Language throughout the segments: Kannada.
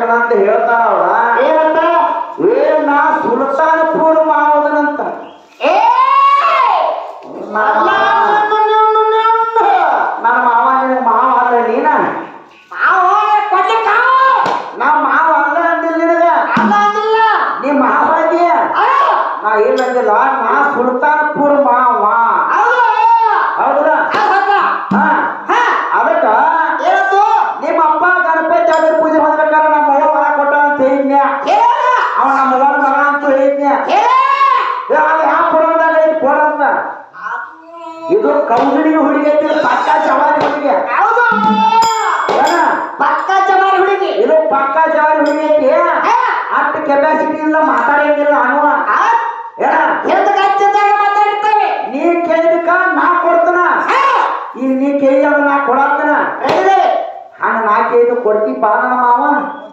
ಮಾಡ್ತಾನ ಅಂತ ಹೇಳ್ತಾನ ಅವ್ರ ಏನಂತ ಏ ನಾ ಸುಲ್ತಾನಪುರ ಮಾವದನಂತ ಏ ಅಲ್ಲ, ನನ್ನ ಮಾವ ನಿನಗೆ ಮಾವ ಅಲ್ಲ ನೀನ ಮಾವ ಕೊಡ್ಲಿಕ್ಕ ನಾ ಮಾವ ಅಲ್ಲ ಅಂದಿಲ್ಲ ನಿನಗ ಅಲ್ಲ ಅಂದಿಲ್ಲ ನೀ ಮಾವ ಇದೀಯ ಅಲ್ಲ, ನಾ ಏನ್ ಅಂದಿಲ್ಲ ನಾ ಸುಲ್ತಾನಪುರ ಮಾವ ಹೌದು ಹೌದಾ ಹೌದಪ್ಪ. ಹಾ ಹಾ, ಅದಕ್ಕ ಏನಂತು? ನಿಮ್ಮ ಅಪ್ಪ ಗಣಪತಿ ಅದ್ರ ಪೂಜೆ ಮಾಡ್ಬೇಕಾದ್ರೆ ನಮ್ಮ ಅವ್ವ ಹೊರ ಕೊಟ್ಟ ಅಂತ ಹೇಳಿದ್ನ್ಯ ಹೇಳ, ಅವ ನಮ್ಮ ಅವ್ವನ ಮಗ ಅಂತ ಹೇಳಿದ್ನ್ಯ ಹೇಳ. ಏ, ಅದು ಯಾವ ಪುರಾಣದಾಗ ಐತಿ ಕೊಡ ಅಂತ ಇದು ಕೌಸಡಿಗೆ ಹುಡುಗಿ ಐತಿ ಇದು ಪಕ್ಕ ಜವಾರಿ ಹುಡುಗಿ ಹೌದು. ಏನ ಪಕ್ಕ ಜವಾರಿ ಹುಡುಗಿ ಇದು ಪಕ್ಕ ಜವಾರಿ ಹುಡುಗಿ ಐತಿ ಹಾ, ಅಷ್ಟು ಕೆಪಾಸಿಟಿ ಇಲ್ಲ ಮಾತಾಡಂಗಿಲ್ಲ ಅನುವ ಆ, ಏನ ಎಂತ ಗಚ್ಚದಾಗ ಮಾತಾಡ್ತೇವೆ ನೀ ಕೇಳಿದಕ್ಕ ನಾ ಕೊಡ್ತನ ಹಾ, ಈಗ ನೀ ಕೇಳಿದ ನಾ ಕೊಡಾತನ ರೆಡಿ? ಹಂಗ ನಾ ಕೇಳಿದ ಕೊಡ್ತಿ ಬಾ ನನ್ನ ಮಾವ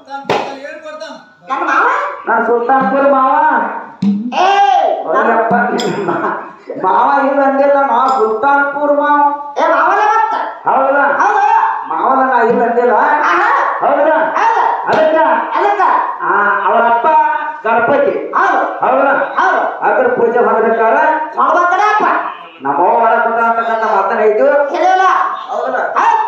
ನನ್ನ ಮಾವ ನಾನು ಸುಲ್ತಾನ್ಪುರ ಮಾವ ಏ ನನ್ನ- ಅಯ್ಯಪ್ಪ, ಮಾ- ಮಾವ ಇಲ್ಲ ಅಂದಿಲ್ಲ ನಾ ಸುಲ್ತಾನ್ಪುರ್ ಮಾವ ಏ ಮಾವನ ಮತ್ತ ಹೌದಾ ಹೌದು ಮಾವನ ನಾ ಇಲ್ಲ ಅಂದಿಲ್ಲ ಆಹಾ, ಹೌದಾ ಹೌದು ಅದಕ್ಕ ಅದಕ್ಕ ಆ, ಅವರ ಅಪ್ಪ ಗಣಪತಿ ಹೌದು ಹೌದಾ ಹೌದು ಅದ್ರ ಪೂಜೆ ಮಾಡ್ಬೇಕಾರ ಮಾಡ್ಬೇಕಡಪ್ಪ ನಮ್ಮ ಹೊರ ಕೊಟ್ಟ ಅಂತಕ್ಕಂಥ ಮಾತನ್ನ ಐತು ಹೇಳಿಲ್ಲ ಹೌದಾ ಹೌದು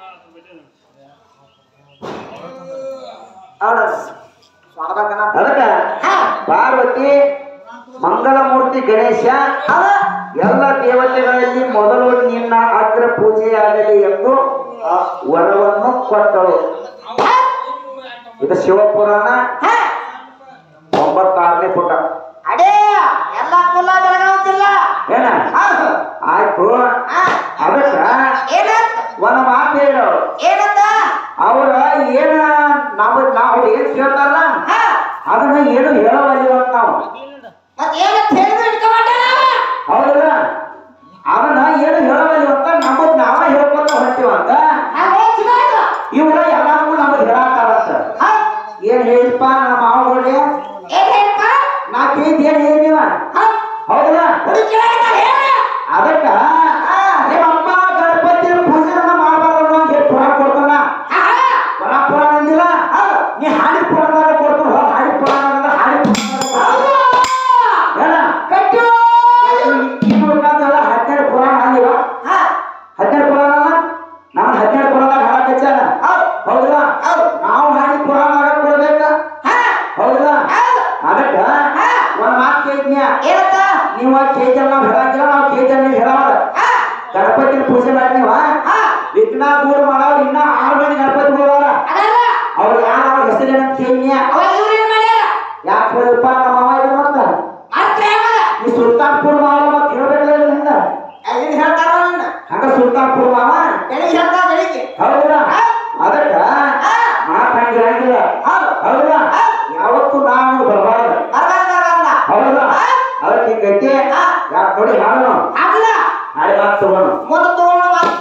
ಹೌದು ಮಾಡ್ಬೇಕನ ಅದಕ್ಕ ಹಾ ಪಾರ್ವತಿ ಮಂಗಲಮೂರ್ತಿ ಗಣೇಶ ಹೌದು ಎಲ್ಲ ದೇವತೆಗಳಲ್ಲಿ ಮೊದಲು ನಿನ್ನ ಅಗ್ರ ಪೂಜೆಯಾಗಲಿ ಎಂದು ಆ ವರವನ್ನು ಕೊಟ್ಟಳು ಹಾ ಇದು ಶಿವಪುರಾಣ ಹಾ ಒಂಬತ್ತಾರನೇ ಪುಟ ಅಡೇ ಎಲ್ಲ ಕುಲ್ಲ ಬೆಳಗಾವತಿಲ್ಲ ಏನ ಹೌದು ಆಯ್ತು ಹಾ ಅದಕ್ಕ ಏನಂತ ಒಂದು ಮಾತು ಹೇಳು ಏನಂತ ಅವ್ರ ಏನ ನಾವು ನಾವು ಏನ್ ಕೇಳ್ತಾರಲ್ಲ ಹಾ ಅದನ್ನ ಏನು ಹೇಳವಲ್ಲಿವಂತ ನಾವು ಮತ್ ಏನಂತ ಹೇಳಿದ್ರು ಇಟ್ಕೊಂಡ್ಬಿಟ್ಟಾನ ಅವ. ಹೌದಲ್ಲ ಅದನ್ನ ಏನು ಹೇಳವಲ್ಲಿವಂತ ನಮ್ಮದ್ ನಾವ ಹೇಳ್ಕೊಂತ ಹೊಂಟಿವಂತ ನಾವ್ ಹೇಳ್ತೀನೋ ಇಲ್ವೋ? ಇವ್ರ ಎಲ್ಲಾರ್ಗೂ ನಮಗ್ ಹೇಳತ್ತಾರಂತ ಹೌದ್. ಏನ್ ಹೇಳಿಪ್ಪ ನನ್ನ ಮಾವಗಳಿಗೆ ಏನ್ ಹೇಳ್ಪ? ನಾ ಕೇಳಿದ್ ಏನ್ ಹೇಳಿ ನೀವ ಹೌದ್. ಹೌದಲ್ಲ ಹುಡುಗಿ ಕೇಳಾಕತ್ತಾಳ, ಹೇಳ. ಅದಕ್ಕ ನಿಮ್ಮ ಅಪ್ಪ ಗಣಪತಿ ಪೂಜೆನ ಮಾಡಬಾರ್ದು ಅಂತ ಹೇಳಿ ಪುರಾಣ ಕೊಡ್ತಾನ ಹಾ, ಹಾ. ಪುರಾಣ ಪುರಾಣ ಅಂದಿಲ್ಲ ನೀ ಹಾಡಿ ಪುರಾಣದಾಗ ಕೊಡ್ತಾನ ಹೋಗ್ ಹಾಡಿ ಪುರಾಣ ಅಂದ್ರೆ ಹಾಡಿ ಪುರಾಣ ಹೌದು. ಹೇಳ ಕಟ್ಟು. ಇವ್ರಿಗಂತೆಲ್ಲ ಹನ್ನೆರಡು ಪುರಾಣ ಅಲ್ಲಿವ ಹಾ, ಹನ್ನೆರಡು ಪುರಾಣ ಅಲ್ಲ ನಮ್ಮ ಹನ್ನೆರಡು ಪುರಾಣದಾಗ ಹಾಡಕ್ ಹಚ್ಚಾನ ಹೌದ್. ಹೌದಾ ಹೌದ್. ನಾವು ಹಾಡಿ ಪುರಾಣದಾಗ ಕೊಡ್ಬೇಕ ಹಾ, ಹೌದಾ ಹೌದ್. ಅದಕ್ಕ ಹಾ. ಒಂದ್ ಮಾತು ಕೇಳ್ತೀಯ ಏನಂತ? ನೀವ ಕೇಜಲ್ ನಾವು ಹೇಳಂಗಿಲ್ಲ ನಾವು ಕೇಜಲ್ ನೀವು ಹೇಳೋರ ಹಾ, ಗಣಪತಿನ ಪೂಜೆ ಮಾಡಿ ನೀವ ಹಾ. ವಿಘ್ನ ದೂರ ಮಾಡೋರು ಇನ್ನ ಆರು ಮಂದಿ ಗಣಪತಿ ಹೋಗೋರ ಅದಲ್ಲ. ಅವ್ರು ಯಾರ ಅವ್ರ ಹೆಸರೇನಂತ ಕೇಳಿಯ ಅವ ಇವ್ರು ಏನ್ ಮಾಡ್ಯಾರ? ಯಾಕೆ ಹೋದಪ್ಪ ನಮ್ಮ ಮಾವ ಇದು ಮತ್ತ ಅರ್ಥ ಯಾವದ? ಈ ಸುಲ್ತಾನ್ಪುರ್ ಮಾವ ಮತ್ತೆ ಹೇಳ್ಬೇಕಲ್ಲ ಇದ್ರಿಂದ ಅದನ್ನ ಹೇಳ್ತಾರ ಅವ್ರನ್ನ. ಹಂಗ ಸುಲ್ತಾನ್ಪುರ್ ಮಾವ ಬೆಳಿಗ್ಗೆ ಹೇಳ್ತಾರ ಬೆಳಿಗ್ಗೆ. ಹೌದಾ ಅದಕ್ಕ ಹಾ. ಮಾತು ಹಂಗಿರಂಗಿಲ್ಲ ಹೌದು. ಹೌದಾ ಯಾವತ್ತು ನಾನು ಬರಬಾರ್ದು ಬರಬಾರ್ದು, ಬರಬಾರ್ದ. ಹೌದಾ ಅದಕ್ಕೆ ಹಿಂಗೈತಿ ಹಾ. ಯಾಕೆ ನೋಡಿ ಹಾಡೋಣ ಅಲ್ಲ. ನಾಳೆ ಮಾತು ತಗೋಣ ಮುಂದೆ ತಗೊಂಡು ಮಾತ್-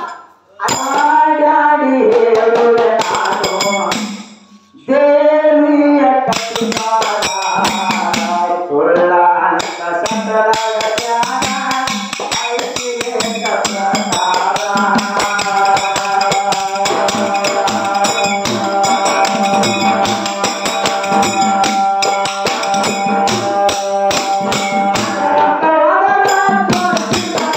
ಆಡಾಡಿ ಹೇಳುವೆ ನಾನು ದೇವಿಯ ಕೈವಾಡ ಸುಳ್ಳ ಅಂತ ಸಕಲ ಜ್ಞಾನ ಐತಿರೇಕ ಪ್ರಕಾರ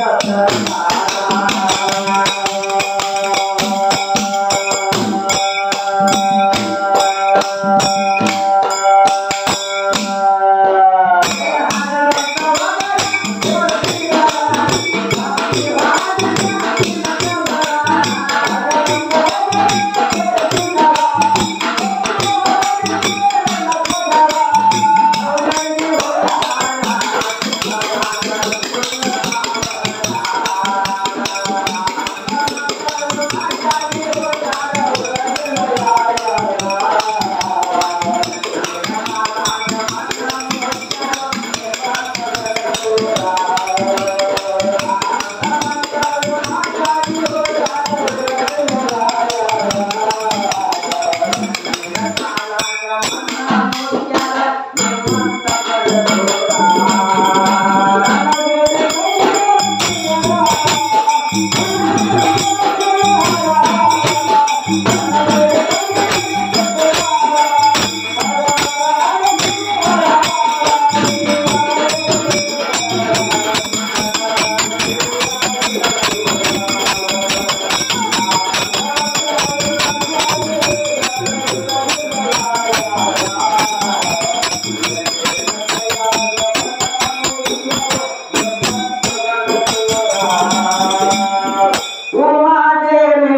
ಉಮಾದೇವಿ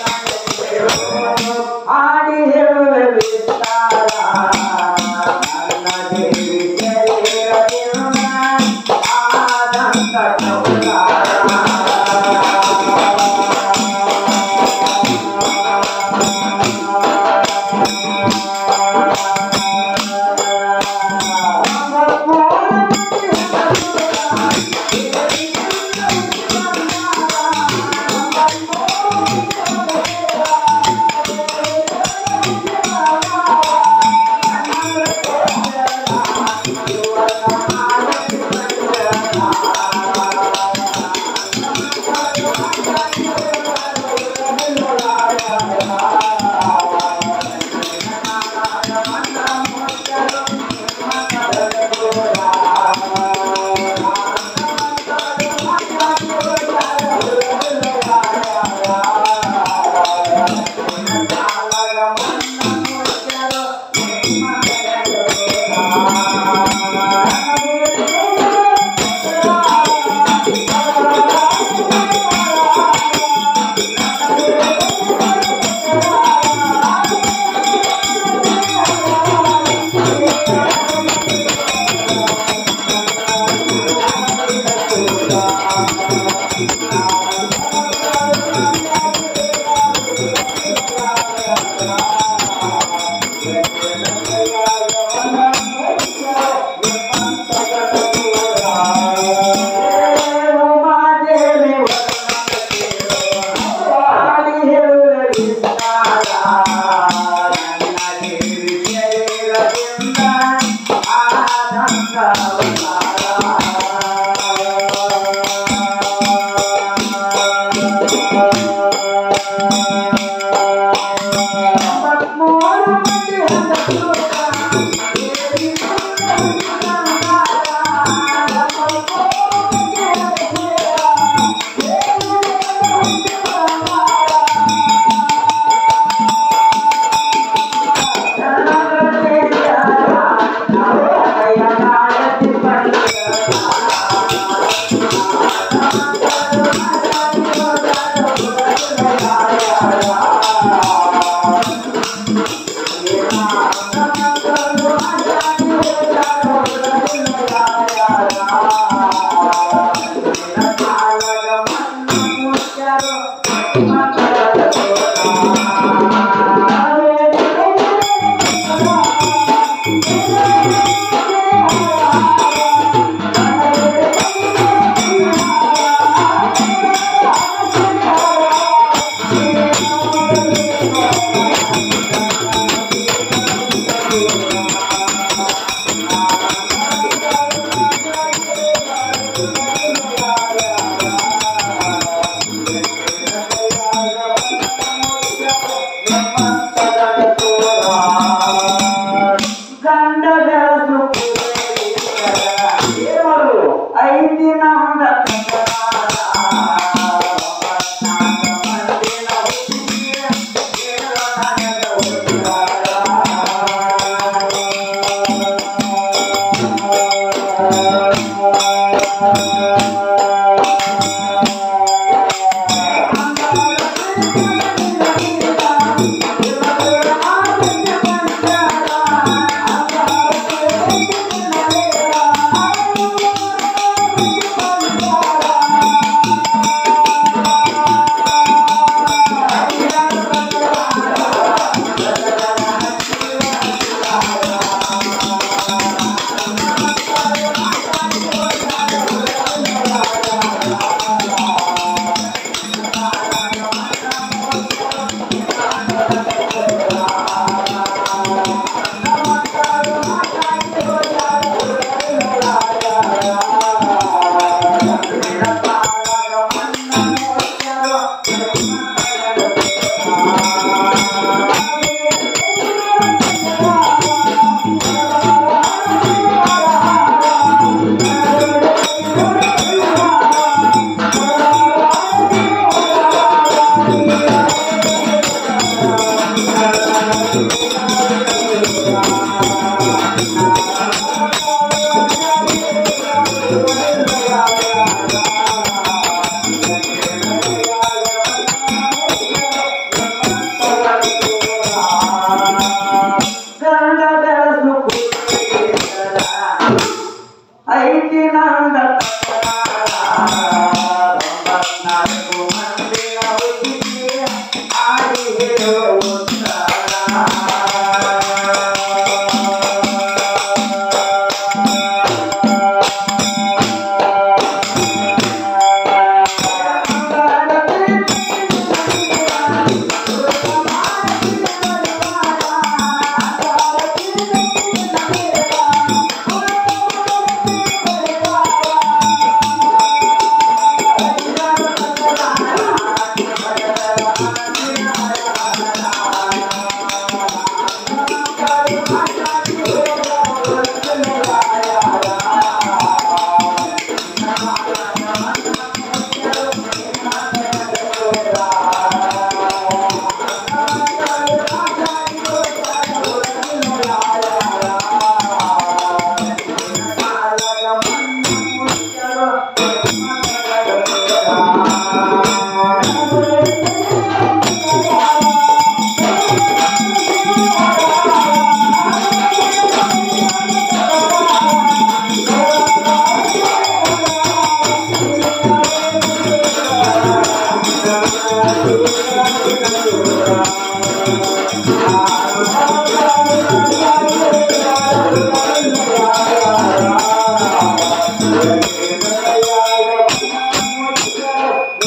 ಆಡಿ ಹೇಳುವೆ ವಿಸ್ತಾರ ನನ್ನ ದೇವಿ ಶರೀರದಿಂದ ಆದಂತ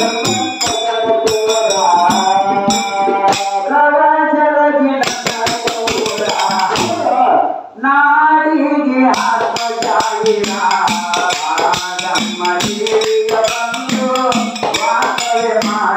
ನಾಡಿಗೆ ಆತ್ಮಜಾಯಿನ ನಮ್ಮಲ್ಲಿಯ ಬಂದು ವಾಸವೆ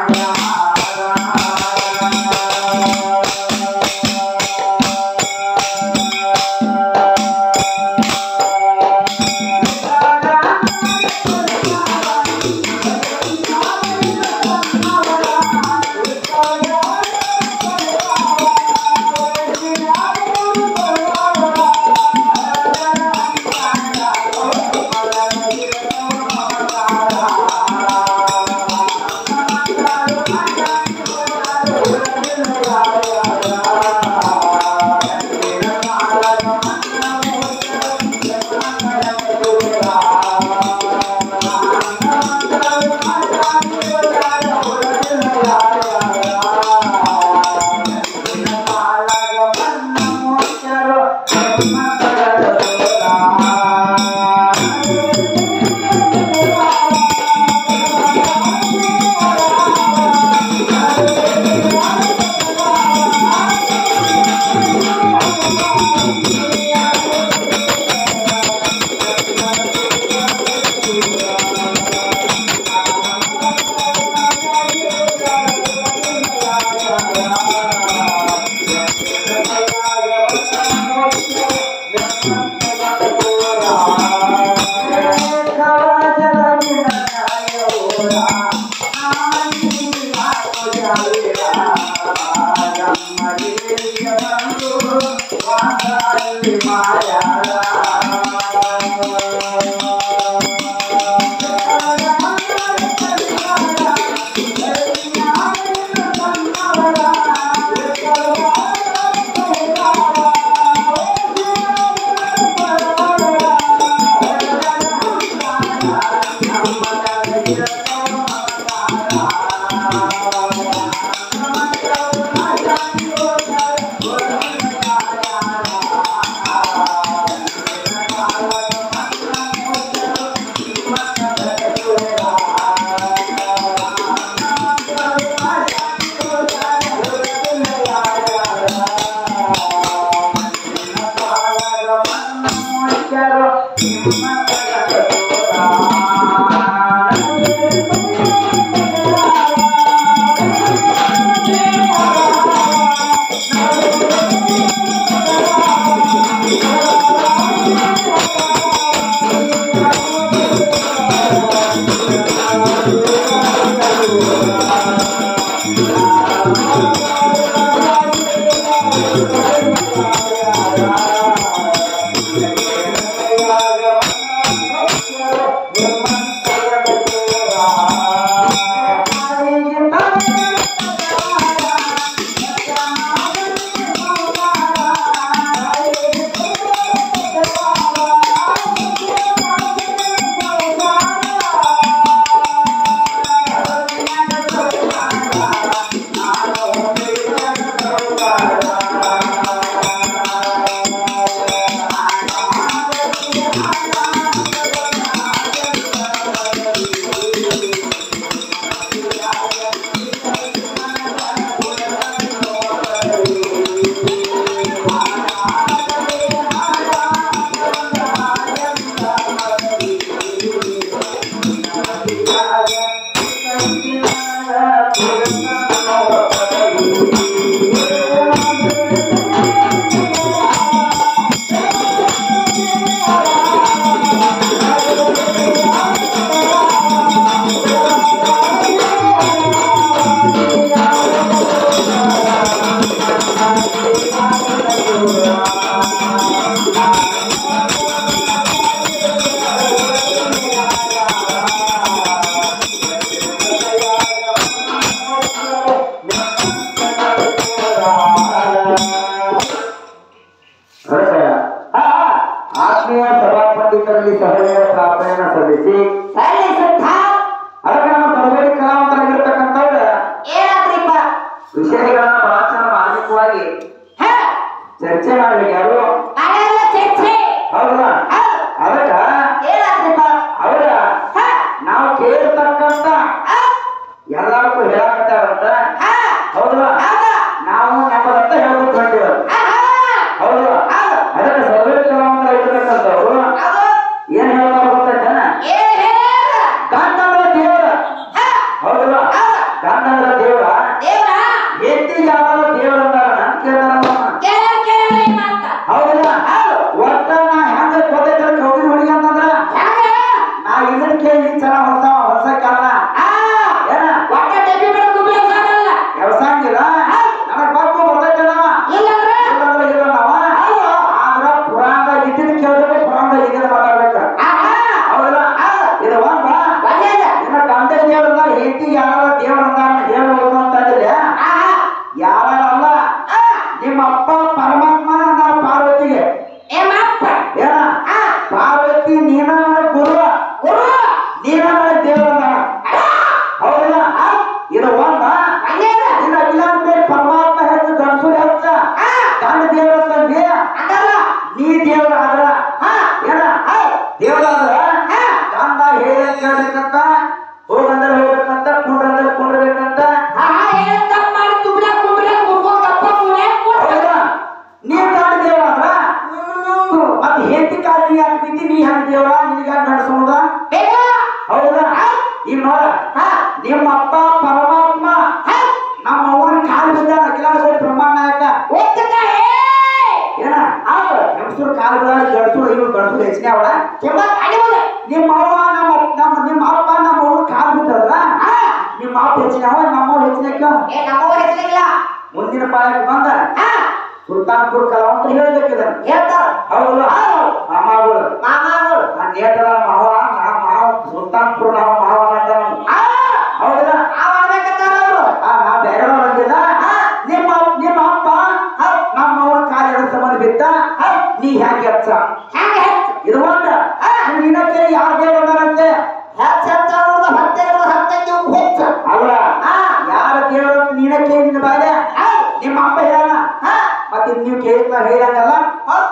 ಆತ್ಮೀಯ ಸಭಾ ಪಂಡಿತರಲ್ಲಿ ಸಭೆಯ ಪ್ರಾರ್ಥನೆಯನ್ನು ಸಲ್ಲಿಸಿ ಅದಕ್ಕೆ ನಮ್ಮ ತರಬೇತಿ ಕಲಾವಂತರಾಗಿರ್ತಕ್ಕಂಥವ್ರ ವಿಷಯಗಳನ್ನ ಬಹಳ ಚೆನ್ನಾಗಿ ಮಾರ್ಮಿಕವಾಗಿ ಚರ್ಚೆ ಮಾಡ್ಬೇಕು ಯಾರು ಹೌದಾ ಅದಕ್ಕ ಅವರ ನಾವು ಕೇಳಿರ್ತಕ್ಕಂಥ ಹೌದಾ ಹೌದಾ? ನಾವು ನಮ್ಮದಂತ ಹೇಳ್ಕೊತ ಹೊಂಟಿವ ಆಹಾ. ಹೌದಾ ಹೌದು. ಅದಕ್ಕೆ ಸರ್ವೇ ಕಲಾವಂತರ ಇರ್ತಕ್ಕಂಥವ್ರು ಹೌದು. ಏನ್ ಹೇಳ್ತಾರೆ ಗೊತ್ತೈತೇನ ಏನ್ ಹೇಳ್ಯಾರ? ಗಂಡಂದ್ರ ದೇವ್ರ ಹಾ. ಹೌದಲ್ಲ ಹೌದು. ಗಂಡಂದ್ರ ದೇವ್ರ ದೇವ್ರ? ಹೆಂಡತಿಗೆ ಯಾವ ದೇವ್ರ ಅಂತಾರ ಅಂತ ಕೇಳ್ತಾರ ನಮ್ಮನ್ನ. ಕೇಳ್ಯಾರ, ಕೇಳ್ಯಾರ ಈ ಮಾತ. ಹೌದಲ್ಲ ಹೌದು. ಒಟ್ಟ ನಾ ಹೆಂಗ ಗೊತ್ತೈತೆ ಕೌದಿನ ಹುಡುಗಿ ಅಂತಂದ್ರ ಹೆಂಗ? ನಾ ಇದನ್ನ ಕೇಳಿ ಚಲ ಹೊಸ ಹೊಸ ಕಾರಣ ಆ. ಏನ ಒಟ್ಟ ಡಬ್ಬಿ ಬಿಡ ಗುಬ್ಬಿ ಹೊಸಾದಲ್ಲ. ವ್ಯವಸಾಯಂಗಿಲ್ಲ ನನಗ್ ಬರ್ತು ಬರ್ತೈತೆ ನಾವ ಇಲ್ಲಂದ್ರೆ? ಇಲ್ಲಂದ್ರ ಇಲ್ಲ ನಾವ ಹೌದು. ಆದ್ರ ಪುರಾಣದಾಗ ಇದ್ದಿದ್ ಕೇಳ್ಬೇಕು ಪುರಾಣದಾಗ ಇದ್ದಿದ್ ಮಾತಾಡ್ಬೇಕ ಆಹಾ. ಹೌದಲ್ಲ ಹೌದು. ಇದು ಒಂದ ಒಳ್ಳೇದ. ಇನ್ನ ಗಂಡ ದೇವ್ರ ಅಂದಾರ ಹೆಂಡತಿ ಯಾರ ದೇವ್ರ ಅಂದಾರ ಹೇಳ್ಬೋದು ಅಂತಂದ್ರೆ ಆಹಾ. ಯಾರ ಅಲ್ಲ ಆ. ನಿಮ್ಮ ಅಪ್ಪ ಪರಮಾತ್ಮನ ಅಂದಾರ ಪಾರ್ವತಿಗೆ ಏ ಮಾಪ್ಪ. ಏನ ಆ. ಪಾರ್ವತಿ ನೀನ ನನಗ್ ಗುರು ಗುರು. ನೀನ ನನಗ್ ದೇವ್ರ ಅಂದಾರ ಹೌದಲ್ಲ ಇದು ಒಂದ ಒಳ್ಳೇದ. ಇನ್ನು ಅಜ್ಞಾನ ಬೇರೆ ಪರಮಾತ್ಮ ಹೆಚ್ಚು ಗಂಡಸು ಹೆಚ್ಚ ಆ. ಗಂಡ ದೇವ್ರ ಅಂತಂದಿ ಅಂದಲ್ಲ? ನೀ ದೇವ್ರ ಆದ್ರ ಹಾ. ಏನ ದೇವ್ರ ಆದ್ರ ಗಂಡ ಹೇಳ ಕೇಳ್ಬೇಕಂತ ಹೋಗಂದ್ರೆ ಹೋಗ್ಬೇಕಂತ ಕುಂಡ್ರಂದ್ರೆ ಕುಂಡ್ರಬೇಕಂತ ಆಹಾ, ಏನೋ ತಪ್ಪು ಮಾಡಿ ತುಬ್ಡ್ಯಾಗ ಕುಂಬ್ಡ್ಯಾಗ ಮುರ್ಕೊಂಡ್ ಕಪ್ಪ ಮುರ್ಯಾಕ್ ಕೊಡ್ತಾರ. ಹೌದಾ ನೀ ಗಂಡ ದೇವ್ರ ಆದ್ರ ಮತ್ ಹೆಂಡತಿ ಕಾಲ ನೀ ಯಾಕೆ ಬಿದ್ದಿ ನೀ ಹೆಂಗ್ ದೇವ್ರ ನಿನಗ ನಡೆಸೋದ ಬೇಗ. ಹೌದಾ ಈಗ ನೋಡ ಹಾ. ನಿಮ್ಮ ಅಪ್ಪ ಪರಮಾತ್ಮ ಹಾ. ನಮ್ಮ ಅವ್ವನ ಕಾಲು ಬಿದ್ದ ಅಖಿಲಾಂಡ ಕೋಟಿ ಬ್ರಹ್ಮಾಂಡ ನಾಯಕ ಒತ್ತಕ, ಏ. ಏನ ಹೆಂಗಸರು ಕಾಲು ಬಿದ್ದ ಗಡ್ಸು ಇವ್ರು ಗಡ್ಸು ಹೆಚ್ಚಿನ ಅವಳ ಕೆಮ್ಮತ್ ಅಡಿಮುದ. ನಿಮ್ಮ ಅವ್ವ ನಮ್ಮ ನಮ್ಮ ನಿಮ್ಮ ಅಪ್ಪ ನಮ್ಮ ಅವ್ವ ಕಾಲು ಬಿದ್ದದ್ರ ಆ. ನಿಮ್ಮ ಅಪ್ಪ ಹೆಚ್ಚಿನವ ನಮ್ಮ ಅವ್ವ ಹೆಚ್ಚಿನಕ್ಕ ಏ, ನಮ್ಮವ್ವ ಹೆಸರಿಲ್ಲ. ಮುಂದಿನ ಪಾಯಕ್ಕೆ ಬಂದ ಆ. ಸುಲ್ತಾನ್ಪುರ ಕಲಾವಂತ ಹೇಳ್ಬೇಕಿದ ಹೇಳ್ತಾರ. ಹೌದಲ್ಲ ಹೌದು. ಮಾಮಾಗಳು ಮಾಮಾಗಳು. ಆ ನೇಟದ ಮಾವ ನಾ ಮಾವ ಸುಲ್ತಾನ್ಪುರ ನಾವು ಮಾವ ಅಂತ ನಾವು ಆ. ಹೌದಲ್ಲ ಆ ಮಾಡ್ಬೇಕಂತಾರ ಅವ್ರು. ಆ ನಾ ಬೇರೆ ಬಂದಿಲ್ಲ ನಿಮ್ಮ ನಿಮ್ಮ ಅಪ್ಪ ನಮ್ಮ ಅವ್ವ ಕಾಲು ಎಡ ಸಂಬಂಧ ಬಿದ್ದ ನೀ ಹ್ಯಾಂಗೆ ಹಚ್ಚ ಹ್ಯಾಂಗ ಹೆಚ್ಚು? ಇದು ಒಂದ ನಿನ್ನಕ್ಕೆ ಯಾರ ದೇವ್ರ ಅದಾರಂತೆ ಹೆಚ್ಚು ಹೆಚ್ಚು ಅನ್ನೋದು ಹತ್ತೆ ಇರೋದು ಹತ್ತಕ್ಕೆ ಇವ್ನು ಹೆಚ್ಚು. ಅಲ್ಲ ಆ. ಯಾರ ದೇವ್ರ ಅಂತ ನೀನ ಕೇಳಿದ ಬಾಯ ಹೌದು. ನಿಮ್ಮ ಅಪ್ಪ ಹೇಳ ಆ. ಮತ್ತೆ ನೀವು ಕೇಳಿದ ಹೇಳಂಗಲ್ಲ ಹೌದು.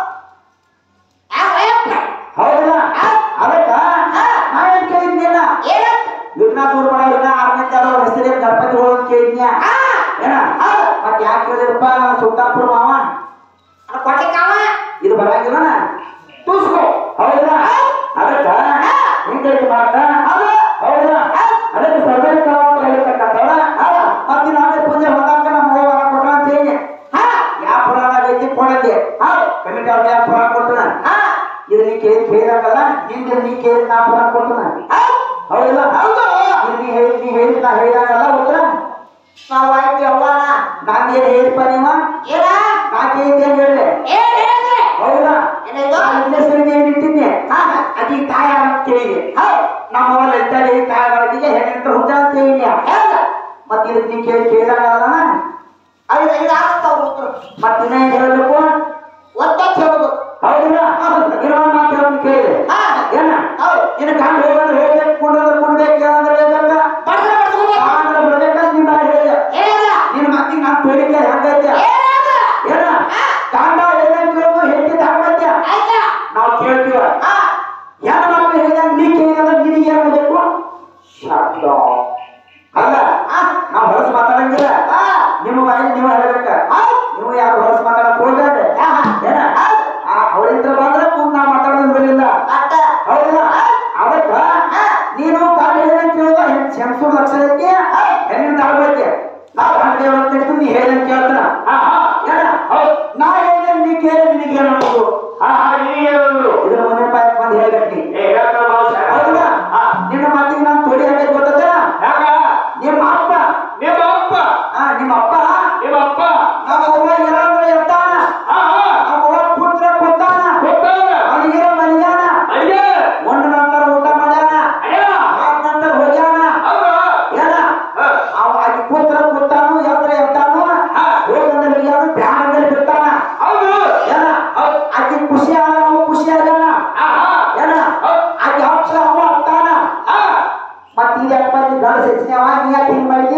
ಯಾವ ಯಪ್ಪ? ಹೌದಲ್ಲ ಆ. ಅದಕ್ಕ ನಾ ಏನ್ ಕೇಳಿದ್ನಿಲ್ಲ ಏನಂತ? ವಿಘ್ನಾಥ್ ಊರ್ ಮಾಡೋ ವಿಘ್ನ ಆರನೇ ಅವ್ರ ಹೆಸರೇ ಗಣಪತಿ ಹೋಗೋದ್ ಕೇಳಿದ್ನ್ಯಾ ಆ. ಏನ ಹೌದು. ಮತ್ ಯಾಕೆ ಕೇಳಿರಪ್ಪ ಸುಲ್ತಾನ್ಪುರ ಮಾವ ಅದು ಕೊಡ್ಲಿಕ್ಕಾವ? ಇದು ಬರಂಗಿಲ್ಲ ತೂಸ್ಕೋ ಹೌದಾ ಅದಕ್ಕ ಹಿಂಗೈತಿ ಮಾತ ಹೌದಾ ಅದಕ್ಕೆ ಸರ್ವೇರ್ ಕಾಲ ಹೇಳ್ತಕ್ಕಂಥವ್ರ ಮತ್ತೆ ನಾಳೆ ಪೂಜೆ ಹೊಂದಾಕ ನಮ್ಮ ಅವ್ವ ವರ ಕೊಟ್ಟ ಅಂತ ಹೇಳಿ ಹಾ. ಯಾವ ಪುರಾಣ ಐತಿ ಕೊಡಂಗೆ ಕಮಿಟಿ ಅವ್ರ ಯಾವ ಪುರಾಣ ಕೊಟ್ಟನ ಆ. ಇದು ನೀ ಕೇಳಿ ಕೇಳಿದಾಗಲ್ಲ ನಿಂದ ನೀ ಕೇಳಿ ನಾ ಪುರಾಣ ಕೊಟ್ಟನ ಹೌದು. ಹೌದಲ್ಲ ಹೌದು. ಇದು ನೀ ಹೇಳಿ ನೀ ಹೇಳಿ ನಾ ಹೇಳಿದಾಗಲ್ಲ ಉತ್ತರ ನಾವು ಆಯ್ತು ಅವ್ವನ. ನಾನು ಏನ್ ಹೇಳಿಪ್ಪ ನೀವ ಏನ? ನಾ ಕೇಳಿದ್ದೆ ಏನ್ ಹೇಳಿದೆ ಏನ್ ಹೇಳಿದ್ರಿ? ಹೌದಾ ಏನಿದು? ಹೆಸರಿಗೆ ಏನ್ ಇಟ್ಟಿದ್ದೆ ಹಾ. ಅದಿ ತಾಯ ಅಂತ ಕೇಳಿದೆ ಹೌದು. ನಮ್ಮ ಅವರ ಇದ್ದಾರೆ ತಾಯಗಳಿಗೆ ಹೆಣ್ಣಿಂತ ಹುಟ್ಟ ಅಂತ ಹೇಳಿಲ್ಲ ಹೌದು. ಮತ್ತೆ ಇದಕ್ಕೆ ನೀ ಕೇಳಿ ಕೇಳಿದಾಗಲ್ಲ ಐದು ಐದು ಆಗುತ್ತೆ ಅವ್ರು ಉತ್ತರ. ಮತ್ತೆ ಇನ್ನೇನ್ ಹೇಳಬೇಕು ಒತ್ತೊತ್ತು ಹೇಳುದು. ಹೌದಿಲ್ಲ ಇನ್ನೊಂದು ಮಾತು ಹೇಳೋದು ಕೇಳಿದೆ ಹಾ. ಏನ ಹೌದು. ನಿನ್ನ ಕಂಡು ಹೋಗಂದ್ರೆ ಹೋಗ್ಬೇಕು ಕುಂಡ್ರೆ ಕುಂಡ್ಬೇಕು ಅಂದ್ರೆ ಹೇಳ್ಬೇಕ ಬಡ್ದ್ರೆ ಬಡ್ಸ್ಕೊಬೇಕು. ಅಂದ್ರೆ ಬರ್ಬೇಕಂತ ನೀನ್ ನಾ ಹೇಳಿದೆ ಏನಿಲ್ಲ. ನಿನ್ನ ಮಾತಿಗೆ ನಾನು ಬೇಡಿಕೆ ಹೆಂಗೈತೆ ಏನಾದ್ರು? ಏನ ಕಾಂಡ ಏನೇನ್ ಕೇಳೋದು ಹೆಂಡತಿ ಧರ್ಮತ್ಯ ಆಯ್ತಾ? ನಾವು ಕೇಳ್ತೀವ ಹಾ. ಯಾರ ಮಕ್ಕಳು ಹೇಳಿದಾಗ ನೀ ಕೇಳಿದ್ರೆ ನಿನಗೆ ಏನ್ ಮಾಡಬೇಕು ಶಬ್ದ ಅಲ್ಲ ಹಾ. ನಾವು ಹೊಲಸು ಮಾತಾಡಂಗಿಲ್ಲ ಹಾ. ನಿಮ್ಮ ಬಾಯಿ ನೀವು ಹೇಳ್ಬೇಕ ಹೌದು. ನೀವು ಯಾರು ಹೊಲಸು ಮಾತಾಡಕ್ ಹೋಗ್ಬೇಡ್ರಿ ಹಾ. ಏನ ಹೌದು. ಆ ಅವಳಿಂದ ಬಂದ್ರೆ ಮುಂದ್ ನಾ ಮಾತಾಡೋದು ಬರಲಿಲ್ಲ ಅಟ್ಟ. ಹೌದಿಲ್ಲ ಅದಕ್ಕ ಹಾ. ನೀನು ಕಾಡು ಹೇಳಂತ ಕೇಳೋದ ಹೆಂಗಸೂರು ಲಕ್ಷ ಐತಿ ಹೆಣ್ಣಿನ ತರಬೇಕು ನಾ ಕಾಡು ದೇವ್ರ ಅಂತ ಹಿಡಿದು ನೀ ಹೇಳಂತ ಕೇಳ್ತಾನ ಏನ ನಾ ಹೇಳಿದ್ರೆ ನೀ ಕೇಳಿ ನಿನಗೆ ಏನು ಅನ್ನೋದು ಇದ್ರ ಮನೆ ಪಾಯ ಬಂದು ಹೇಳ್ಬೇಕು ನೀ ಹೌದಾ ನಿನ್ನ ಮಾತಿಗೆ ನಾನು ತೊಡಿ ಹಾಕಿ ಗೊತ್ತದ ನಿಮ್ಮ ಅಪ್ಪ ಆ, ನಿಮ್ಮ ಅಪ್ಪ ನಮ್ಮ ಅವ್ವ ಏನಾದ್ರು ಎತ್ತಾನ ನಮ್ಮ ಅವ್ವ ಪುತ್ರ ಕೊತ್ತಾನ ಅವನಿಗೆ ಮಲ್ಯಾನ ಒಂದು ನಂತರ ಊಟ ಮಾಡ್ಯಾನ ಆದ ನಂತರ ಹೋಗ್ಯಾನ ಏನ ಅವ ಆಕಿ ಪುತ್ರ ಕೊತ್ತಾನು ಎದ್ರ ಎತ್ತಾನು ಹೋಗಂದ್ರೆ ಹೋಗ್ಯಾನು ಬ್ಯಾಡಂದ್ರೆ ಬಿಡ್ತಾನ ಏನ ಆಕಿ ಖುಷಿ ಆಗ ಅವ ಖುಷಿ ಆಗ್ಯಾನ ಏನ ಆಕಿ ಹಚ್ಚ ಅವ ಹತ್ತಾನ ಮತ್ ಈಗ ಮಂದಿ ಗಂಡಸ ಹೆಚ್ಚಿನವ ನೀ ಯಾಕೆ ಹಿಂಗ್ ಮಾಡಿದಿ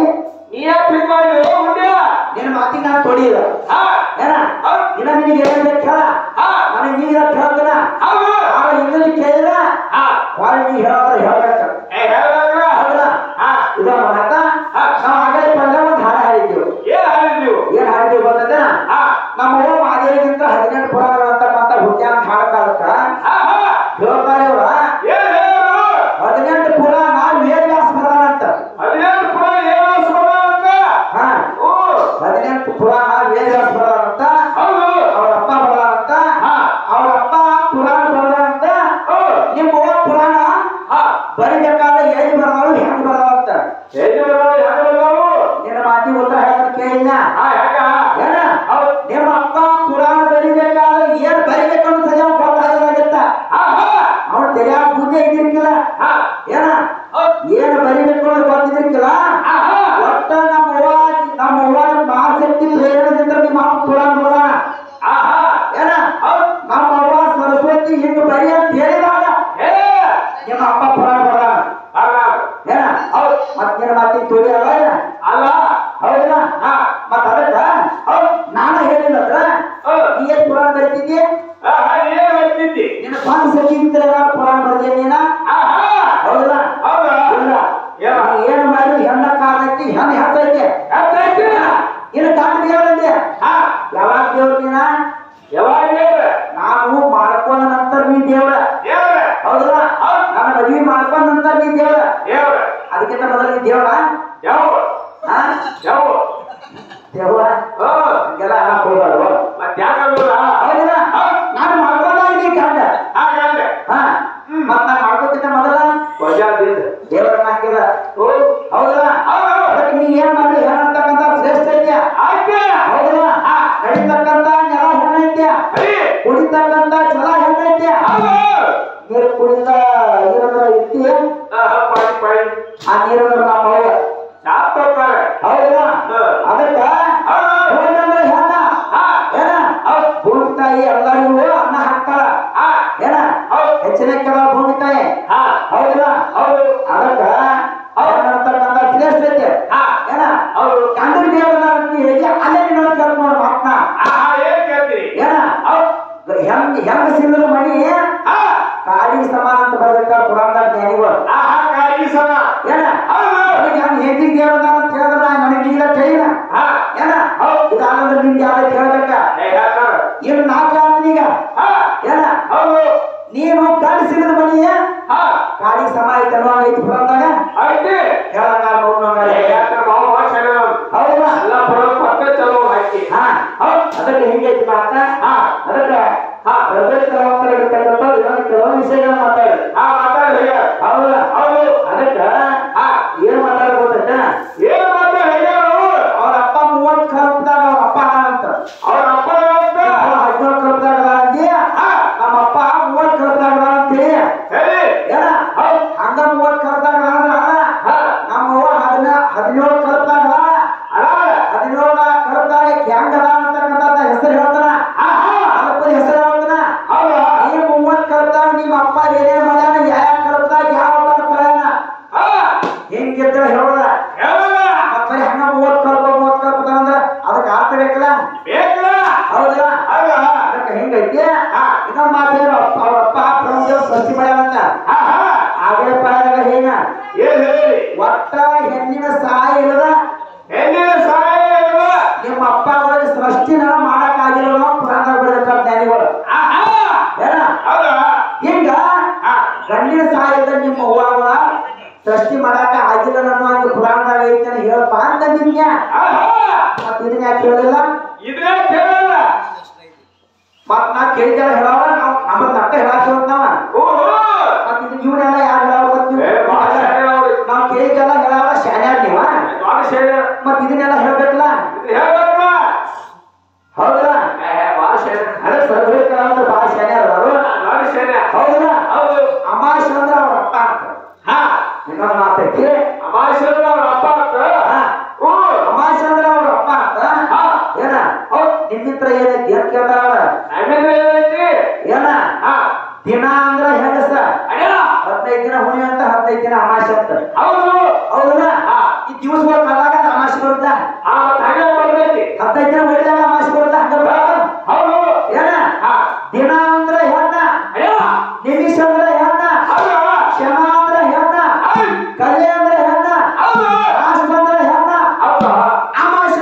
ನಿನ್ನ ಮಾತಿಗೆ ನಾನು ತೊಡಿದ ಏನ ಇನ್ನ ನಿನಗೆ ಏನ್ ಬೇಕು ಹೇಳ ನನಗೆ ನೀ ಇರಕ್ ಹೇಳ್ತಾನ ಆಗ ಇಂಗ್ಲಿಷ್ ಕೇಳಿದ್ರ ಹೊರ ನೀ ಹೇಳೋದ್ರ ಹೇಳ್ಬೇಕು ಹೌದಾ ಇದು ಮಾಡಕ ನಾವು ಆಗಲೇ ಪಲ್ಯ ಒಂದು ಹಾಡ ಹಾಡಿದ್ದೆವು ಏನ್ ಹಾಡಿದ್ ನೀವು ಏನ್ ಹಾಡಿದ್ದೇವೆ ಗೊತ್ತದ ಹಾ ನಮ್ಮ ಅವ್ವ ಮಾದೇವಿಗಿಂತ ಹದಿನೆಂಟು ಪುರಾಣಗಳು ಅಂತಕ್ಕಂಥ ಹುಟ್ಟ್ಯ ಅಂತ ಹಾಡಕಾಲಕ್ಕ ಹಾ ಹಾ ಹೇಳ್ತಾರೆ ಇವ್ರ ಏನ್ ಹೇಳು ಹದಿನೆಂಟು ಪುರಾಣ ವೇದವ್ಯಾಸ ಬರದಂತ ಹದಿನೆಂಟು ಪುರಾಣ ಏನು ಸುಮ ಅಂತ ಹಾ ಓ ಹದಿನೆಂಟು ಪುರಾಣ ವೇದವ್ಯಾಸ ಬರದಂತ ಹೌದು ಅವ್ರ ಅಪ್ಪ ಬರದಂತ ಹಾ ಅವ್ರ ಅಪ್ಪ ಪುರಾಣ ಬರದಂತ ಓ ನಿಮ್ಮ ಅವ್ವ ಪುರಾಣ ಹಾ ಬರಿಬೇಕಾದ್ರೆ ಎಲ್ಲಿ ಬರದಳು ಹೆಂಗ್ ಬರದಂತ ಹೇಗೆ ಬರೋದು ಹೆಂಗ ಬರೋದು ನಿನ್ನ ಮಾತಿ ಉತ್ತರ ಹೇಳೋದು ಕೇಳಿನ ಹಾ ಹೆಂಗ ಏನ ಹೌದು ನಿಮ್ಮ ಅಪ್ಪ ಪುರಾಣ ಬರಿಬೇಕಾದ್ರೆ ಏನ್ ಬರಿಬೇಕು ಅಂತ ಸರಿಯಾಗಿ ಗೊತ್ತಾಗತ್ತ ಹಾ ಹಾ ಅವನು ತೆರೆಯಾಗ ಬುದ್ಧಿ ಇದ್ದಿರ್ಕಿಲ್ಲ ಹಾ ಏನ ಹೌದು ಏನ್ ಬರಿಬೇಕು ಅಂತ ಗೊತ್ತಿದ್ದಿರ್ಕಿಲ್ಲ ಹಾ ಹಾ ಒಟ್ಟ ನಮ್ಮ ಅವ್ವ ನಮ್ಮ ಅವ್ವ ಮಾಸಕ್ತಿ ಹೇಳೋದ್ರಿಂದ ನಿಮ್ಮ ಅಪ್ಪ ಪುರಾಣ ಬರೋಣ ಹಾ ಹಾ ಏನ ಹೌದು ನಮ್ಮ ಅವ್ವ ಸರಸ್ವತಿ ಹಿಂಗ್ ಬರಿ ಅಂತ ಹೇಳಿದಾಗ ಏ ನಿಮ್ಮ ಅಪ್ಪ ಪುರಾಣ ಬರೋಣ ಅಲ್ಲ ಏನ ಹೌದು ಮತ್ ನಿನ್ನ ಮಾತಿ ತೋರಿ ಅಲ್ಲ ಏನ ಅಲ್ಲ ಹೌದಾ ಹಾ ಮತ್ ಅದಕ್ಕ ಹೌದು ನಾನು ಹೇಳಿಲ್ಲ ಹೌದು ನೀ ಏನ್ ಪುರಾಣ ಬರೀತಿದ್ದಿ ಹಾ ಹಾ ಏನ್ ಹೇಳ್ತಿದ್ದಿ ನಿನ್ನ ಸ್ವಾಮಿ ಸಖಿ ಪುರಾಣ ಬರ್ದಿ ನೀನ ಹಾ ಹಾ ಹೌದಾ ಹೌದಾ ಇಲ್ಲ ಏನ? ನೀ ಏನ್ ಮಾಡಿ ಹೆಣ್ಣ ಕಾಲೈತಿ ಹೆಣ್ಣ ಹೆಚ್ಚೈತಿ ಹೇಳ್ತೈತಿ ಇನ್ನು ಗಂಡ ದೇವ್ರಂದೆ ಹಾ ಯಾವಾಗ ದೇವ್ರ ನೀನ ಯಾವಾಗ ಹೇಳ್ರೆ ನಾವು ಮಾಡ್ಕೊಂಡ ನಂತರ ನೀ ದೇವ್ರ ಹೇಳ್ರೆ ಹೌದಲ್ಲ ಹೌದು. ನನ್ನ ಮದ್ವಿ ಮಾಡ್ಕೊಂಡ ನಂತರ ನೀ ದೇವ್ರ ಹೇಳ್ರೆ ಅದಕ್ಕಿಂತ ಮೊದಲು ನೀ ದೇವ್ರ ಯಾವ ಹಾ ಯಾವ ದೇವ್ರ ಹಾ ಹಂಗೆಲ್ಲ ಅನ್ನಕ್ ಹೋಗ್ಬಾರ್ದು ಮತ್ತೆ ಯಾಕಾಗಲ್ಲ ಹೌದಲ್ಲ ನಾನು ಮಾಡ್ಕೊಂಡಾಗ ನೀ ಗಂಡ ಹಾಗಂದ್ರೆ ಹಾ ಮತ್ ನಾನು ಮಾಡ್ಕೋಕ್ಕಿಂತ ಮೊದಲ ವಜಾದಿಂದ ದೇವ್ರನ್ನ ಹಾಕಿದ ಓ ಹೌದಲ್ಲ ಹೌದು ಅದಕ್ಕೆ ನೀ ಏನ್ ಮಾಡಿ ಏನಂತಕ್ಕಂಥ ಶ್ರೇಷ್ಠ ಐತ್ಯ ಆಯ್ತು ಹೌದಲ್ಲ ನಡಿತಕ್ಕಂಥ ನೆಲ ಹೆಣ್ಣೈತ್ಯ ಅರಿ ಕುಡಿತಕ್ಕಂಥ ಛಲ ಹೆಣ್ಣೈತ್ಯ ಹೌದು ನೀರು ಕುಡಿದ ನೀರಂದ್ರ ಇರ್ತಿ ಆಹಾ, ಪಾಯಿ ಪಾಯಿ ಆ ನೀರಂದ್ರ ನಮ್ಮ ಅವ್ವ ಶಾಪ್ ಹೋಗ್ತಾರೆ ಹೌದಲ್ಲ ಹ. ಅದಕ್ಕ ಹೌದು ಹೆಣ್ಣಂದ್ರ ಹೆಣ್ಣ ಹಾ ಏನ ಹೌದು ಭೂಮಿ ತಾಯಿ ಎಲ್ಲರಿಗೂ ಅನ್ನ ಹಾಕ್ತಾಳ ಹಾ ಏನ ಹೌದು ಹೆಚ್ಚಿನ ಕೆಲ ಭೂಮಿ ತಾಯಿ ಹಾ ಹೌದಲ್ಲ ಹೌದು ಅದಕ್ಕ ಏನಂತಕ್ಕಂಥ ಶ್ರೇಷ್ಠ ಐತೆ ಹಾ ಏನ ಹೌದು ಗಂಡನ ದೇವರ ಹೇಳಿ ಅಲ್ಲೇ ನೀನು ಕೇಳ್ತ ನೋಡ ಮಾತ್ನ ಆಹಾ, ಏನ್ ಕೇಳ್ತೀರಿ ಏನ ಹೌದು ಹೆಂಗ್ ಹೆಂಗ ಸಿಂಗದ ಮಣಿ ಹಾ ಕಾಡಿಗೆ ಸಮಾನ ಅಂತ ಬರ್ದಿರ್ತಾರ ಪುರಾಣದಾಗ ಜ್ಞಾನಿಗಳು ಆಹಾ ಕಾಯಿ ಸಮ ಏನ ಹೌದು ಅವ್ರಿಗೆ ಹೆಂಗ್ ಹೆಂಡಿ ದೇವರ ಅಂತ ಹೇಳಿದ್ರ ನನಗೆ ಈಗ ಕೈನ ಹಾ ಏನ ಇದಾನಂದ್ರೆ ನಿಂಗೆ ಯಾವ್ದು ಕೇಳ್ಬೇಕ ಏ ಹೇಳ್ತಾರ ಇವ್ ನಾ ಕೇಳ್ತೀನಿ ಈಗ ಹಾ ಏನ ಹೌದು ನೀನು ಗಂಡ ಸಿಗದ ಮಣಿ ಹಾ ಕಾಡಿಗೆ ಸಮ ಐತೆ ಅನ್ನೋ ಐತಿ ಪುರಾಣದಾಗ ಆಯ್ತು ಹೇಳಂಗ ನೋಡ್ನಂಗ ಏ ಹೇಳ್ತಾರ ಮಾವ ಭಾಳ ಚೆನ್ನಾಗಿ ಹೌದಾ ಎಲ್ಲ ಬರೋ ಪಕ್ಕ ಚಲೋ ಹಾಕಿ ಹಾ ಅದಕ್ಕೆ ಹಿಂಗೈತಿ ಮಾತ ಹಾ ಅದಕ್ಕೆ ಹಾ ಪ್ರದೇಶ ಇರ್ತಕ್ಕಂಥ ಇನ್ನೊಂದು ಕೆಲವೊಂದು ವಿಷಯಗಳನ್ನ ಮಾತಾಡಿ ಹಾ ಮಾತಾಡಿ ಹೇಗ ಹೌದಾ ಹೌದು ಅದಕ್ಕೆ ಹಾ ಏನ್ ಮಾತಾಡ ಗೊತ್ತೈತ ಏನ್ ಮಾತಾಡಿ ಹೇಗ ಅವ್ರ ಅಪ್ಪ ಮೂವತ್ ಕಲ್ಪದಾಗ ಅವ್ರ ಅಪ್ಪ ಅಂತ ಅವ್ರ ಅಪ್ಪ ಅಂತ ಹದಿನೇಳು ಕಲ್ಪದಾಗ ಅಂದಿ ಹಾ ನಮ್ಮ ಅಪ್ಪ ಮೂವತ್ ಕಲ್ಪದಾಗ ಅಂತೇಳಿ ಹೇಳಿ ಏನ ಹೌದು ಹಂಗ ಮೂವತ್ ಕಲ್ಪದಾಗ ಅಂದ್ರ ಹಾ ನಮ್ಮ ಅವ್ವ ಹದಿನ ಹದಿನೇಳು ಕಲ್ಪದಾಗ ಅಲ್ಲ ಹದಿನೇಳು ಕಲ್ಪದಾಗ ಹೆಂಗದ ಅಂತಕ್ಕಂಥ ಹೆಸರು ಹೇಳ್ತಾನ ಹಾ ಹಾ ಅಲ್ಲಪ್ಪನ ಹೆಸರು ಹೇಳ್ತಾನ ಹೌದಾ ಈ ಮೂವತ್ ಕಲ್ಪದಾಗ ನಿಮ್ಮ ಅಪ್ಪ ಏನೇನ್ ಮಾಡ್ಯಾನ ಯಾವ ಕಲ್ಪದಾಗ ಯಾವ ಕಲ್ಪದಾಗ ಹಾ ಹಿಂಗಿದ್ರ ಹೇಳೋದ ಹೇಳಲ್ಲ ಬರೀ ಹಂಗ ಮೂವತ್ ಕಲ್ಪ ಮೂವತ್ ಕಲ್ಪ ಅಂದ್ರ ಅದಕ್ಕೆ ಅರ್ಥ ಬೇಕಲ್ಲ ಬೇಕಲ್ಲ ಹೌದಾ ಹೌದಾ ಅದಕ್ಕೆ ಹಿಂಗೈತಿ ಹಾ. ಇನ್ನೊಂದ್ ಮಾತೇನು ಅವ್ರ ಅಪ್ಪ ಬ್ರಹ್ಮದೇವ್ ಸೃಷ್ಟಿ ಮಾಡ್ಯಾವಂತ ಹಾ ಹಾ ಆಗಲೇ ಪಾಯದಾಗ ಏನ ಏನ್ ಹೇಳಿ ಒಟ್ಟ ಹೆಣ್ಣಿನ ಸಹಾಯ ಇಲ್ಲದ ಹೆಣ್ಣಿನ ಸಹಾಯ ಇಲ್ವಾ? ನಿಮ್ಮ ಅಪ್ಪ ಅವಳಿಗೆ ಸೃಷ್ಟಿನ ಮಾಡಕ್ ಆಗಿಲ್ಲ ಪುರಾಣದಾಗ ಬರೆದಿರ್ತಾರ ಜ್ಞಾನಿಗಳು ಆಹಾ ಏನ ಹೌದಾ ಹಿಂಗ ಹಾ ಗಂಡಿನ ಸಹಾಯ ಇಲ್ಲದ ನಿಮ್ಮ ಅವ್ವ ಸೃಷ್ಟಿ ಮಾಡಾಕ ಆಗಿಲ್ಲ ಅನ್ನೋ ಹಂಗ ಪುರಾಣದಾಗ ಐತೆ ಅಂತ ಹೇಳಪ್ಪ ಅಂತ ನಿಮ್ಗೆ ಆಹಾ ಮತ್ ಇದನ್ನ ಯಾಕೆ ಹೇಳಿಲ್ಲ ಇದ್ರೆ ಕೇಳಲ್ಲ ಮತ್ ನಾ ಕೇಳಿದೆಲ್ಲ ಹೇಳವ ನಾವ್ ನಮ್ಮ ನಟ್ಟ ಹೇಳಾಕ ನಾವ ಓಹೋ ಮತ್ ಇದು ಇವನ್ನೆಲ್ಲ ಯಾರು ಹೇಳವ ಏ ಭಾಳ ಶಾಣೆ ಅವ್ರು. ನಾವ್ ಕೇಳಿದೆಲ್ಲ ಹೇಳವ ಶಾನ್ಯಾರ್ ನೀವ ಭಾಳ ಶಾಣೆ. ಮತ್ ಇದನ್ನೆಲ್ಲ ಹೇಳ್ಬೇಕಲ್ಲ ಇದ್ನ ಹೇಳ್ಬೇಕಲ್ಲ? ಹೌದಾ ಏ, ಭಾಳ ಶಾಣೆ. ಅದೇ ಸರ್ವೇಕರ ಅಂದ್ರೆ ಭಾಳ ಶಾನ್ಯಾರ ಅವರು ಭಾಳ ಶಾಣೆ. ಹೌದಾ ಹೌದು ಅಮಾಶ ಅಂದ್ರೆ ಅವ್ರ ಅಪ್ಪ ಅಂತ ಹಾ ಇನ್ನೊಂದು ಮಾತೈತಿ ಅಮಾವಾಸ್ಯೆಲ್ಲ ಅವ್ರ ಅಪ್ಪ ಅಂತ ಹಾ. ಹ್ಞೂ. ಅಮಾಶ ಅಂದ್ರೆ ಅವ್ರ ಅಪ್ಪ ಅಂತ ಹಾ. ಏನ ಹೌದ್ ನಿಮ್ಮಿತ್ರ ಏನೈತಿ ಏನ್ ಕೇಳ್ತಾರ ಅವ್ರ ನಮ್ಮಿಂದ ಏನೈತಿ? ಏನ ಹಾ. ದಿನ ಅಂದ್ರ ಹೆಂಗಸ ಅಡ್ಯಾ. ಹದಿನೈದು ದಿನ ಹುಣಿ ಅಂತ ಹದಿನೈದು ದಿನ ಅಮಾಶ ಅಂತ ಹೌದು ಹೌದಲ್ಲ ಹಾ. ಈ ದಿವಸಗಳ ಕಾಲಾಗ ಅಮಾಶೆ ಬರುತ್ತಾ ಆ, ಮತ್ತ್ ಹಾಗೆ ಬರ್ತೈತಿ. ಹದಿನೈದು ದಿನ ಹೊಡಿದಾಗ ಅಮಾಶೆ ಬರುತ್ತಾ ಹಂಗ ಬರುತ್ತಾ? ಹೌದು ಏನ ಹಾ. ದಿನ ಅಂದ್ರೆ ಹೆಣ್ಣ ಅಡ್ಯಾ. ನಿಮಿಷ ಅಂದ್ರೆ ಹೆಣ್ಣ ಹೌದು ಕ್ಷಮ ಅಂದ್ರೆ ಹೆಣ್ಣ ಹೌದು ಕಲೆ ಅಂದ್ರೆ ಹೆಣ್ಣ ಹೌದು ರಾಷ್ಟ್ರ ಅಂದ್ರೆ ಹೆಣ್ಣ ಹೌದು ಅಮಾಶ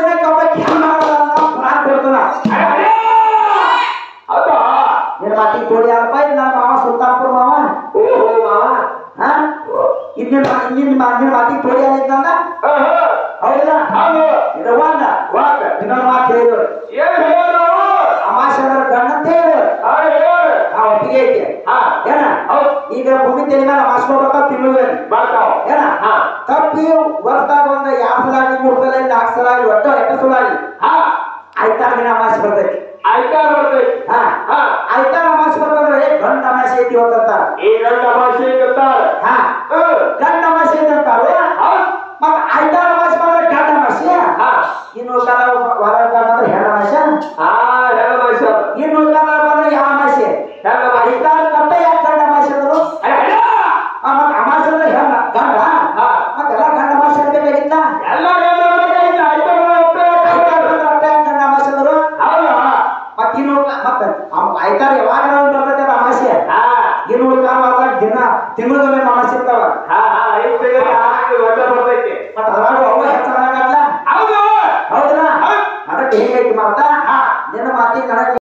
ಇನ್ನೊಂದು ಮಾತು ಹೇಳಿದ್ರು ಏನ್ ಹೇಳೋರು ಅಮಾಸೆ ಅಂದ್ರೆ ಗಂಡಂತ ಹೇಳಿದ್ರು ಹಾ ಹೇಳೋರು ಆ ಒಪ್ಪಿಗೆ ಐತಿ ಹಾ ಏನ ಹೌದ್ ಈಗ ಭೂಮಿ ತೆಲಿ ಮೇಲೆ ಅಮಾಸೆ ಬರ್ತಾವ ತಿಂಗಳು ಬರ್ತಾವ ಏನ ಹಾ ತಪ್ಪಿ ವರ್ಷದಾಗ ಒಂದ್ ಎರಡ್ ಸಲ ಆಗಿ ಮೂರ್ ಸಲ ಆಗಿ ನಾಲ್ಕು ಸಲ ಆಗಿ ಒಟ್ಟು ಎಂಟು ಸಲ ಆಗಿ ಹಾ ಆಯ್ತಾರ ದಿನ ಅಮಾಸೆ ಬರ್ತೈತಿ ಆಯ್ತಾರ ಬರ್ತೈತಿ ಹಾ ಹಾ ಆಯ್ತಾರ ಅಮಾಸೆ ಬರ್ತಂದ್ರೆ ಗಂಡ ಅಮಾಸೆ ಐತಿ ಇವತ್ತಂತಾರ ಈ ಗಂಡ ಭಾಷೆ ಕತ್ತಾರ ಹಾ ಹ್ಮ್ ಗಂಡ ಅಮಾಸೆ ಐತಿ ಅಂತಾರು ಹೌದ್ ಮತ್ತ ಆಯ್ತಾರ ಅಮಾಸೆ ಬಂದ್ರೆ ಗಂಡ ಅಮಾಸೆ ಹಾ ಇನ್ನು ಕಾಲ ವಾರ ಕಾಲ ಬಂದ್ರೆ ಹೆಣ್ಣ ಅಮಾಸೆ ಹಾ ಹೆಣ ಭಾಷೆ ಇನ್ನು ಕಾಲ ಬಂದ್ರೆ ಯಾವ ಅಮಾಸೆ ಹೆಣ ಭಾಷೆ ಆಯ್ತಾರ ಕಟ್ಟ ಯಾಕೆ ಗಂಡ ಅಮಾಸೆ ಅಂದ್ರು ಆ, ಮತ್ತ ಅಮಾಸೆ ಅಂದ್ರೆ ಹೆಣ್ಣ ಗಂಡ ಹಾ. ಮತ್ತೆಲ್ಲ ಗಂಡ ಅಮಾಸೆ ಇರ್ಬೇಕಾಗಿತ್ತ ಎಲ್ಲ ಗಂಡ ಬೇಕಾಗಿಲ್ಲ ಆಯ್ತಾರ ಆಯ್ತಾರ ಬಂದ್ರೆ ಅಟ್ಟ ಯಾಕ್ ಗಂಡ ಅಮಾಸೆ ಅಂದ್ರು ಹೌದಾ ಮತ್ತ ಇನ್ನು ಮತ್ತ ಆಯ್ತಾರ ಯಾವಾಗ ಬರ್ತೈತೆ ಅಮಾಸೆ ಹಾ ಇನ್ನು ಕಾಲ ದಿನ ತಿಂಗಳೊಮ್ಮೆ ಅಮಾಸೆ ಇರ್ತಾವ ಹಾ ಹಾ ಐದು ತೆಗೆದು ಹಾಕಿ ಒಡ್ಡ ಬರ್ತೈತಿ ಮತ್ತ ಅದ್ರಾಗ ಅವ ಹೆಚ್ಚಾಗಲ್ಲ ಹೌದು ಹೌದಲ್ಲ ಹೌದ್. ಅದಕ್ಕೆ ಹೆಂಗೈತಿ ಮಾತಾ ನಿನ್ನ ಮಾತಿಗೆ ನನಗೆ